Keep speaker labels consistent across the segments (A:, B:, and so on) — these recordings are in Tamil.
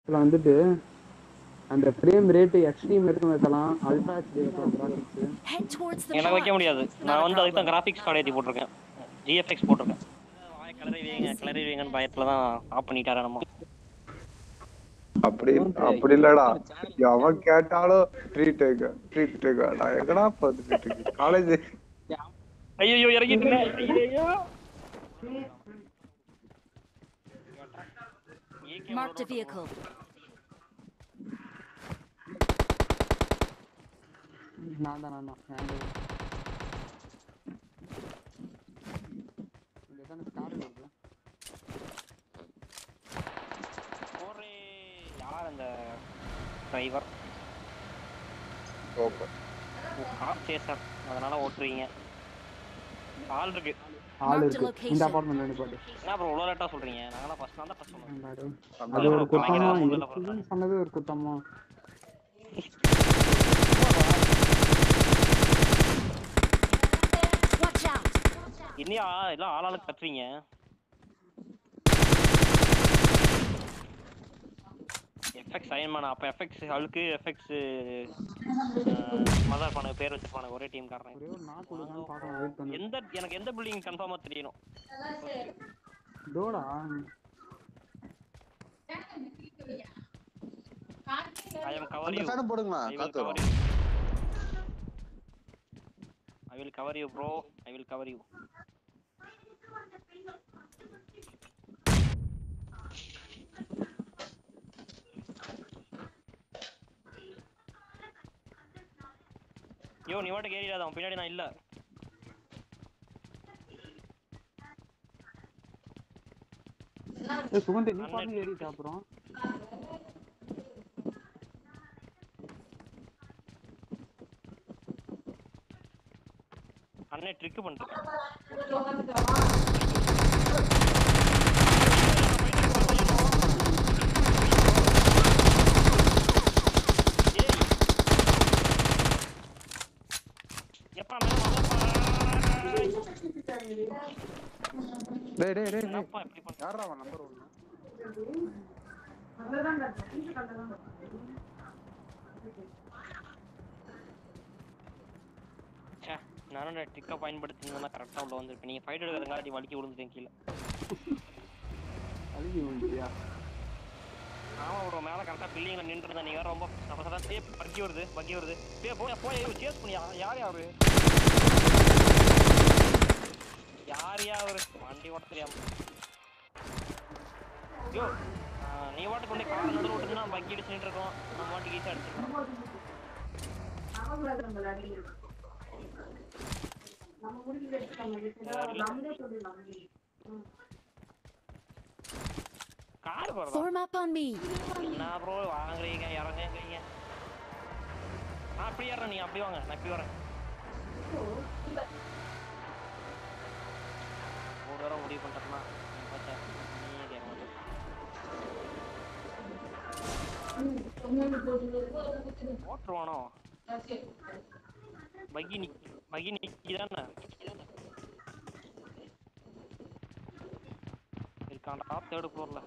A: இதுல வந்துட்டு அந்த ஃப்ரேம் ரேட் எக்ஸ்ட்ரீம் வரைக்கும் வைக்கலாம் அல்ட்ரா ஹெச்டி வைக்கலாம் கிராஃபிக்ஸ்
B: Head towards the
C: எனக்கு வைக்க
B: pond.
C: முடியாது
B: Not
C: நான்
B: a
C: வந்து அதுக்கு தான்
B: problem.
C: கிராஃபிக்ஸ் கார்டு ஏற்றி போட்டிருக்கேன் ஜிஎஃப்எக்ஸ் போட்டிருக்கேன் வாய் கிளறி வைங்க கிளறி வைங்கன்னு பயத்துல தான் ஆஃப் பண்ணிட்டாரு நம்ம
D: அப்படி அப்படி இல்லடா எவன் கேட்டாலும் ட்ரீட் ட்ரீட் நான் எங்கடா பார்த்துட்டு இருக்கு காலேஜ்
C: ஐயோ இறங்கிட்டு ஐயோ
B: Marked a vehicle.
A: நான் தான் நான் தான் நான் தான். இங்க தானே ஸ்டார் இருக்கு
C: போறே யார் அந்த டிரைவர்
D: சூப்பர்
C: கார் சேசர் அதனால ஓட்டுறீங்க ஆள் இருக்கு
A: ஆள்
B: Marked a
A: இருக்கு இந்த
B: location.
A: அபார்ட்மெண்ட் ரெண்டு பாட்டு
C: என்ன அப்புறம் இவ்வளோ லேட்டாக சொல்றீங்க நாங்களாம் ஃபர்ஸ்ட் நான் தான் ஃபர்ஸ்ட் சொன்னேன்
A: அது ஒரு குத்தமா
C: பயங்கர முதல்ல
A: இருக்குன்னு சொன்னது ஒரு குத்தமா
B: Watch out.
C: இன்னியா எல்லாம் ஆளாளுக்கு கத்துறீங்க எஃப்எக்ஸ் அயன்மான அப்போ எஃப்எக்ஸ் அழுக்கு எஃப்எக்ஸ் மதர் பண்ண பேர் வச்சிருப்பானுங்க ஒரே டீம் காரணம்
A: ஒரே ஒரு நாக்கு கொடுக்கான்னு பார்க்கலாம் வெயிட் பண்ணு
C: எந்த எனக்கு எந்த பில்டிங் கன்ஃபார்மா தெரியணும்
A: டோடா
C: ஐ எம் கவர்
E: அந்த
C: யூ
E: ஃபேனை போடுங்களா
C: ஐ வில்
E: காத்து
C: கவர்
E: வரும்
C: you I will cover you bro I will cover you yo நீ வாட்டுக்கு ஏறிடாத அவன் பின்னாடி நான் இல்ல
A: ஏய் சுகந்தி நீ பாட்டு ஏறிட்ட அப்புறம்
C: அண்ணே ட்ரிக் பண்ணிட்டு எப்பா
D: டேய் டேய் டேய்
C: என்னப்பா இப்படி பண்ற
D: யாரா அவன் நம்பர் ஒன்று
C: ச்சே நானும் ட்ரிக்கை பயன்படுத்தினா கரெக்டாக உள்ள வந்திருப்பேன் நீங்கள் ஃபைட் எடுக்கிறதுங்காட்டி வலிக்கி விழுந்துட்டேன் கீழே
A: அழுகி வந்துட்டியா
C: ஆமா ப்ரோ மேலே கரெக்டாக பில்டிங்கில் நின்றுருந்தேன் நீங்கள் வேறு ரொம்ப சட சடா ஏ பக்கி வருது பக்கி வருது ஏ போய் போய் சேஸ் பண்ணி யார் யாரு யார் யாரு வண்டி ஓட்ட தெரியாம யோ ஆ, நீ வாட்டு கொண்டு கார் நடுவில் விட்டுனா பக்கி அடிச்சு நின்று இருக்கோம் நம்ம வாட்டுக்கு ஈஸியாக அடிச்சிருக்கோம் கார் போகிறதா
B: Form up on me.
C: என்ன ப்ரோ வாங்குறீங்க இறங்குறீங்க ஆ அப்படி ஏறேன் நீங்க அப்படி வாங்க நான் இப்படி வரேன் ஒரு வாரம் முடிவு பண்ணிட்டோம்னா பார்த்தா நீ கேட்க மாட்டேன் ஓட்டுருவானோ பகி நிக் பகி நிக்கிதானே இருக்கான்டா தேர்டு ஃப்ளோர்ல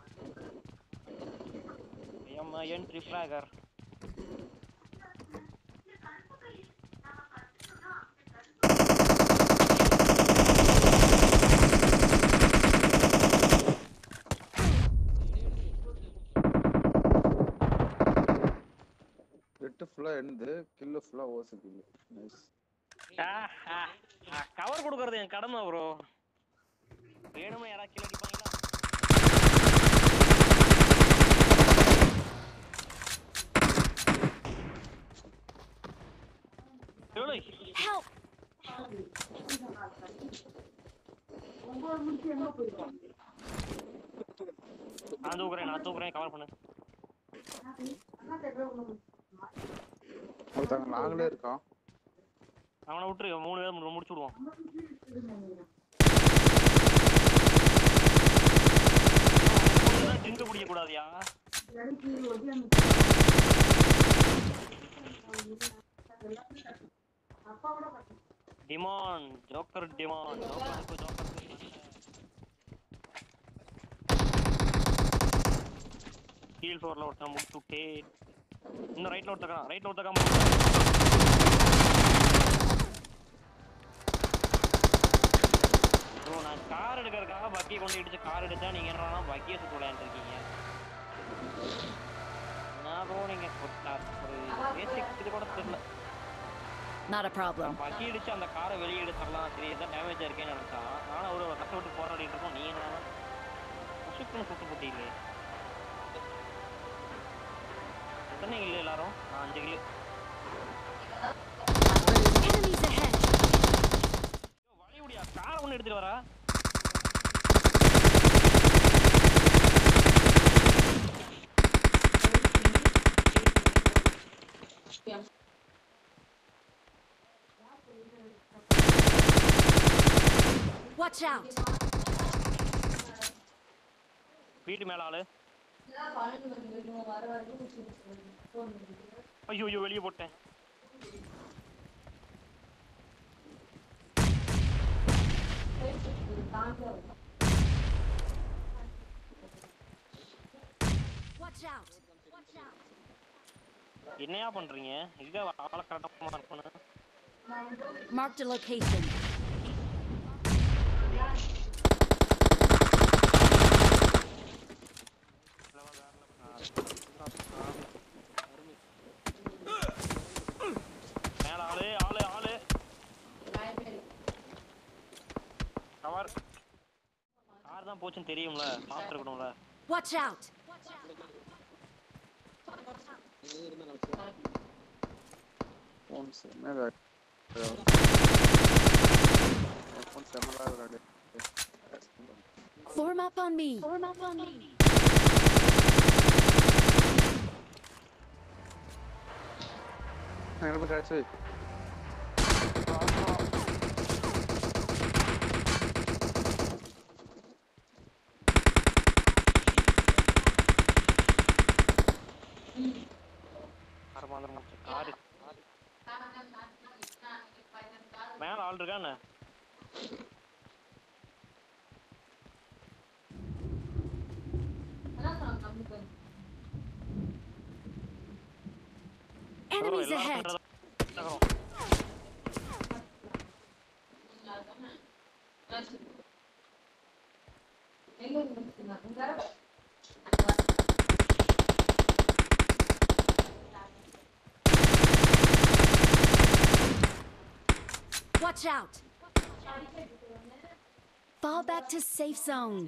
C: எம் என்ட்ரி ஃபிளாகர்
D: எட்டு ஃபுல்லா எண்டு கில்லு ஃபுல்லா ஓசு கில்லு நைஸ்
C: கவர் கொடுக்கறது என் கடமை ப்ரோ வேணுமே யாராவது கீழே அடிப்பாங்களா எவ்வளோ
B: Help.
C: நான் தூக்குறேன் நான் தூக்குறேன் கவர் பண்ணு
D: ஒருத்தங்க நாங்களே இருக்கோம்
C: அவனை விட்டுரு மூணு பேர் மு- முடிச்சு விடுவோம் ட்ரிங்க் குடிக்க கூடாதியா டிமான் ஜோக்கர் டிமான் ஜோக்கருக்கு ஜோக்கர் கீழ் ஃப்ளோர்ல ஒருத்தன் முடிச்சு விட்டே இன்னும் ரைட்ல ஒருத்தக்கான் ரைட்ல ஒருத்தக்கான் ப்ரோ நான் கார் எடுக்கிறதுக்காக பக்கியை கொண்டு இடிச்சு கார் எடுத்தா நீங்க என்னன்னா பக்கியை சுட்டு விளையாண்டு இருக்கீங்க நான் ப்ரோ நீங்க ஒரு ஒரு பேசிக் இது கூட தெரியல
B: Not a problem.
C: நான் பக்கி இடிச்சு அந்த காரை வெளியே எடுத்துடலாம் சரி எதாவது டேமேஜ் இருக்கேன்னு நினைச்சா நானும் அவரு கஷ்டப்பட்டு போராடிட்டு இருக்கோம் நீ என்ன உசுக்குன்னு சுட்டு போட்டீங்களே எத்தனை கிலோ எல்லாரும் நான் அஞ்சு கிலோ
B: Enemies ahead.
C: வழி முடியா காரை ஒன்று எடுத்துட்டு வரா
B: Watch out.
C: வீட்டு மேல ஆளு ஐயோ ஐயோ வெளியே போட்டேன்
B: Watch out. Watch out.
C: என்னையா பண்றீங்க எங்க ஆளை கரெக்டாக இருக்கணும்
B: Marked a location.
C: மேல ஆளு ஆளு ஆளு கவர் கார் தான் போச்சுன்னு தெரியும்ல பார்த்துருக்கணும்ல
B: Watch out.
D: ஃபோன் செம்ம ஃபோன் செம்மலா விளையாடு
B: Form up on me. Form up on me.
D: எங்கே போய் கிடச்சி
C: கார் மாதிரி முடிச்சு காரு மேல ஆள் இருக்கா என்ன
B: Enemies
C: எல்லாரும்
B: ahead.
C: பண்றத நகரம்.
B: Watch out. Fall back to safe zone.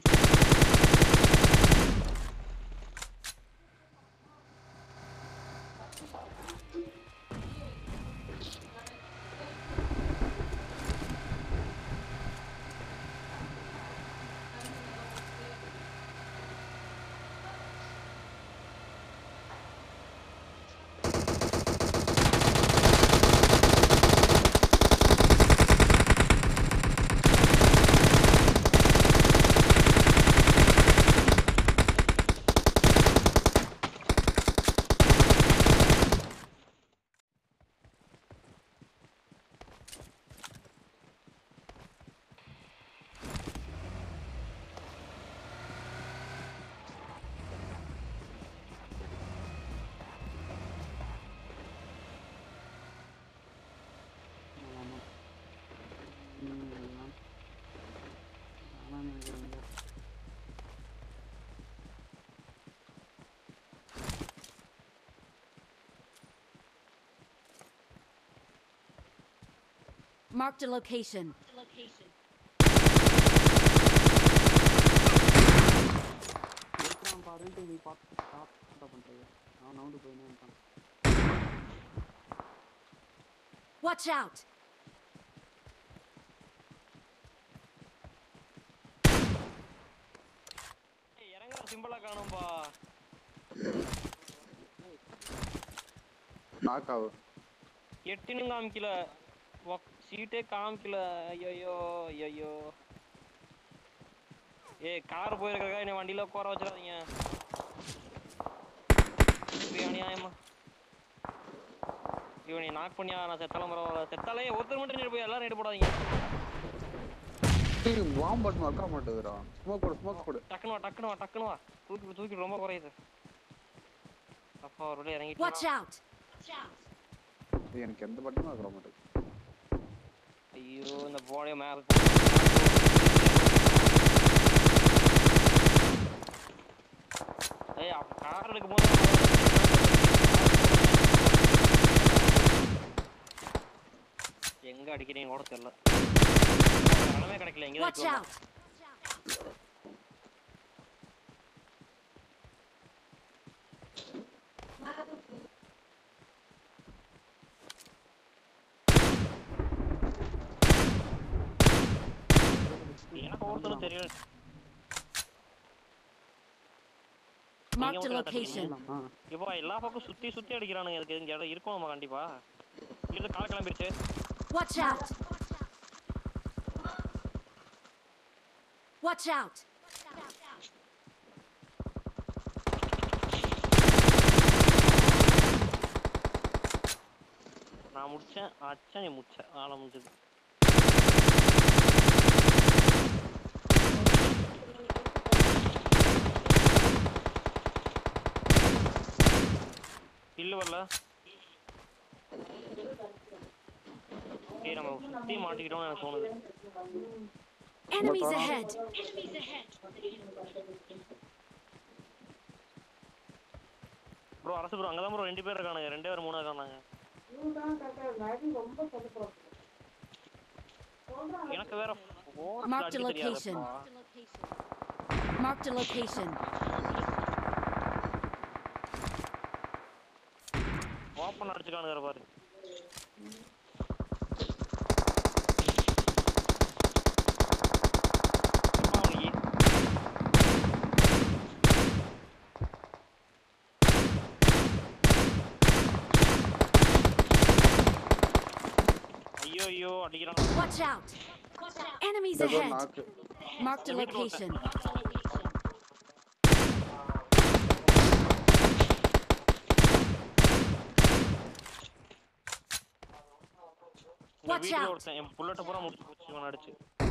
B: Marked a location.
A: இருக்கிறான் பாருன்ட்டு நீ பார்த்து ஸ்டாப் பண்றீங்க அவன் நவுண்டு போயினே இருக்கான்
B: Watch out.
C: ஏய், இறங்குற சிம்பிளா காணும்பா
D: நாக் ஆகும்
C: எட்டுன்னு காமிக்கல ஒக்- சீட்டே காமிக்கல ஐயோ ஐயோ ஏய் கார் போயிருக்கா என்ன வண்டியில உட்கார வச்சிடாதீங்க இப்படி அநியாயமா இவனை நாக் பண்ணியா நான் செத்தாலும் பரவாயில்ல செத்தாலே ஒருத்தர் மட்டும் நேடு போய் எல்லாரும் நேடு போடாதீங்க
D: பாம்பு பட்டன் ஒர்க் ஆக மாட்டேங்குதுடா ஸ்மோக் போடு ஸ்மோக் போடு
C: டக்குனு வா டக்குனு வா டக்குனு வா தூக்கி தூக்கி ரொம்ப குறையுது அப்பா ஒரு வழி
B: Watch
C: இறங்கிட்டு
B: out!
D: எனக்கு எந்த பட்டனும் ஆகிற மாட்டேங்குது
C: ஐயோ இந்த போடைய மேல ஏய் அப்ப கார் எடுக்கும் போது எங்க அடிக்கிறீங்க கூட தெரியல இடமே கிடைக்கல எங்க
B: Watch out!
C: எனக்கு ஒருத்தரும் தெரியல
B: Marked a
C: நீங்க
B: location.
A: ஆ
C: இப்போ எல்லா பக்கம் சுத்தி சுத்தி அடிக்கிறானுங்க இதுக்கு இங்க இடம் இருக்கும் நம்ம கண்டிப்பா இது கால் கிளம்பிருச்சு
B: Watch out! Watch out!
C: நான் முடிச்சேன் அச்சா நீ முடிச்ச ஆள முடிஞ்சது இல்ல வரல ஏய் நம்ம சுத்தி மாட்டிக்கிட்டோம்னு எனக்கு தோணுது
B: Enemies ahead!
C: Bro Arasu bro அங்கதான் ப்ரோ ரெண்டு பேர் இருக்கானுங்க ரெண்டே பேர் மூணு இருக்கானுங்க எனக்கு வேற force ல
B: Marked a
C: அடிக்க
B: location.
C: தெரியாதுப்பா.
B: Marked a location.
C: ஓப்பன் அடிச்சுக்கானுங்க பாரு சும்மா அவனுக்கு ஐயோ ஐயோ அடிக்கிறான்
B: Watch out! Enemies
D: ஏதோ
B: ahead!
D: நாக்கு
B: Marked a location.
C: இந்த
B: Watch
C: வீட்டுல
B: out.
C: ஒருத்தன் என் புல்லட்ட பூரா முடிச்சு போச்சு இவன் அடிச்சு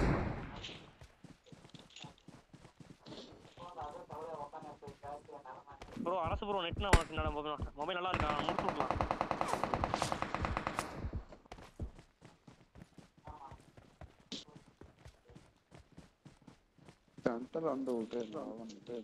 C: ப்ரோ அரசு ப்ரோ நெட் நான் உனக்கு என்னோட மொபைல் மொபைல் நல்லா இருக்கா முடிச்சு விடலாம்
D: சென்டர் வந்து விட்டு நான் வந்துட்டு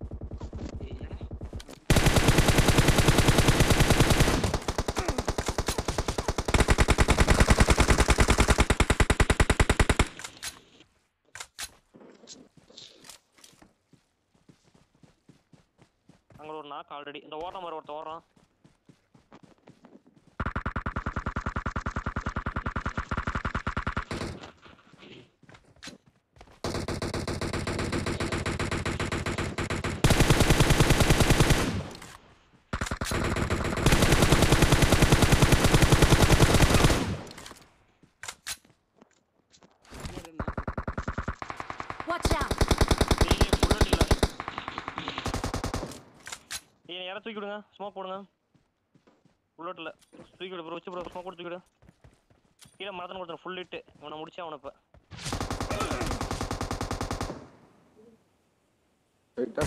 C: அங்க ஒரு நாக்கு ஆல்ரெடி இந்த ஓட்டம் மாதிரி ஒருத்தன் ஓடுறான்
B: Watch out!
C: ஏய் புல்லட் இல்ல ஏய் யாரை தூக்கி விடுங்க ஸ்மோக் போடுங்க புல்லட் இல்ல தூக்கி விடு ப்ரோ வச்சு ப்ரோ ஸ்மோக் போட்டு தூக்கி விடு கீழே மரத்தன கொடுத்தன ஃபுல் ஹிட் இவனை முடிச்சா அவனை இப்ப
D: ரைட்டா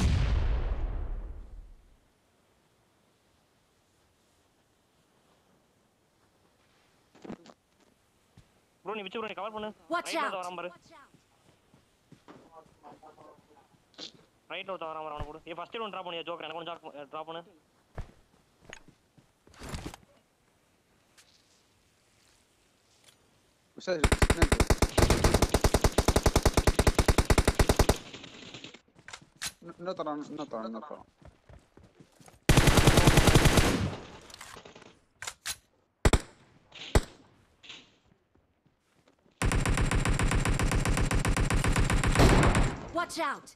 C: ப்ரோ நீ வச்சு ப்ரோ நீ கவர் பண்ணு
B: Watch
C: ரைட்ல
B: out.
C: வராம பாரு ரைட்ல ஒருத்தன் வராம அவனை கூட ஏய் ஃபர்ஸ்ட் ஒன் டிராப் பண்ணியா ஜோக்கர் எனக்கு ஒன்று டிராப் பண்ணு
D: உஷா சிக்னல் இன்னொருத்தரான் இன்னொருத்தரான் இன்னொருத்தரான்
B: Watch out!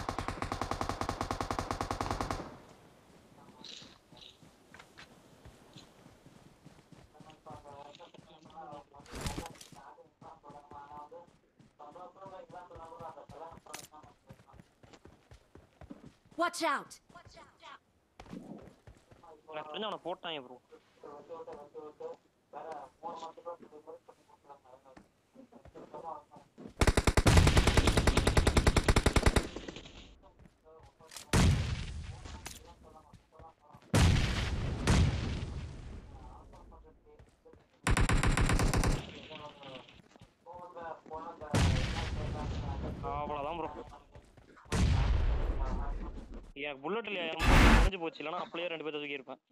B: Watch out!
C: எனக்கு தெரிஞ்சு அவனை போட்டான் ப்ரோ அவ்வளோதான் ப்ரோ எனக்கு புல்லட் இல்லையா முடிஞ்சு போச்சு இல்லைன்னா அப்படியே ரெண்டு பேர்த்த தூக்கி இருப்பேன்